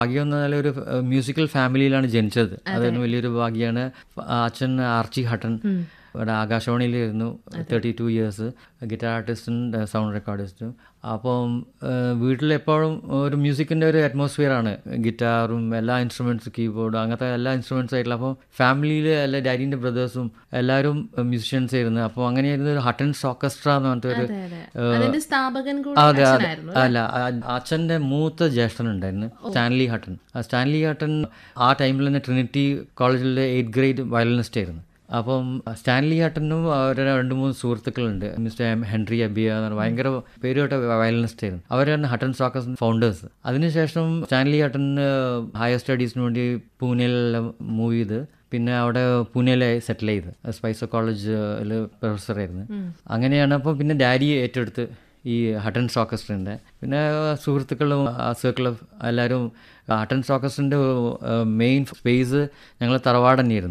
ഭാഗ്യം എന്ന് പറഞ്ഞാൽ ഒരു മ്യൂസിക്കൽ ഫാമിലിയിലാണ് ജനിച്ചത് അതൊരു വലിയൊരു ഭാഗ്യമാണ് അച്ഛൻ ആർച്ചി ഹട്ടൻ ഇവിടെ ആകാശവാണിയിലായിരുന്നു തേർട്ടി ടു ഇയേഴ്സ് ഗിറ്റാർ ആർട്ടിസ്റ്റും സൗണ്ട് റെക്കോർഡിസ്റ്റും അപ്പം വീട്ടിലെപ്പോഴും ഒരു മ്യൂസിക്കിൻ്റെ ഒരു അറ്റ്മോസ്ഫിയർ ആണ് ഗിറ്റാറും എല്ലാ ഇൻസ്ട്രുമെൻറ്റ്സ് കീബോർഡ് അങ്ങനത്തെ എല്ലാ ഇൻസ്ട്രുമെൻറ്റ്സ് ആയിട്ടുള്ള അപ്പോൾ ഫാമിലിയിൽ എല്ലാ ഡാഡിൻ്റെ ബ്രദേഴ്സും എല്ലാവരും മ്യൂസിഷ്യൻസ് ആയിരുന്നു അപ്പോൾ അങ്ങനെയായിരുന്നു ഒരു ഹട്ടൻസ് ഓർക്കസ്ട്ര എന്ന് പറഞ്ഞിട്ട് ഒരു അതെ അതെ അതിന്റെ സ്ഥാപകൻ കൂടി അതെ അതെ അച്ഛനായിരുന്നു അല്ല അ- അച്ഛൻ്റെ മൂത്ത ജ്യേഷ്ഠൻ ഉണ്ടായിരുന്നു സ്റ്റാൻലി ഹട്ടൻ ആ സ്റ്റാൻലി ഹട്ടൻ ആ ടൈമിൽ തന്നെ ട്രിനിറ്റി കോളേജിലെ എയ്ത്ത് ഗ്രേഡ് വയലിനിസ്റ്റ് ആയിരുന്നു അപ്പം സ്റ്റാൻലി ഹട്ടനും അവരുടെ രണ്ട് മൂന്ന് സുഹൃത്തുക്കളുണ്ട് മിസ്റ്റർ എം ഹെൻറി അബിയ എന്ന് പറഞ്ഞ ഭയങ്കര പേരുകേട്ട വയലിനിസ്റ്റ് ആയിരുന്നു അവരാണ് ഹട്ടൻ സോക്കസ് ഫൗണ്ടേഴ്സ് അതിനുശേഷം സ്റ്റാൻലി ഹട്ടൻ ഹയർ സ്റ്റഡീസിന് വേണ്ടി പൂനെയിലെല്ലാം മൂവ് ചെയ്ത് പിന്നെ അവിടെ പൂനെയിൽ സെറ്റിൽ ചെയ്ത് സ്പൈസർ കോളേജിൽ പ്രൊഫസറായിരുന്നു അങ്ങനെയാണ് അപ്പോൾ പിന്നെ ഡാഡി ഏറ്റെടുത്ത് ഈ ഹട്ടൻസ് ഓർക്കസ്ട്രൻ്റെ പിന്നെ സുഹൃത്തുക്കളും ആ സർക്കിൾ എല്ലാവരും ഹട്ടൻസ് ഓർക്കസ്ട്രൻ്റെ മെയിൻ സ്പേസ് ഞങ്ങൾ തറവാട് തന്നെയായിരുന്നു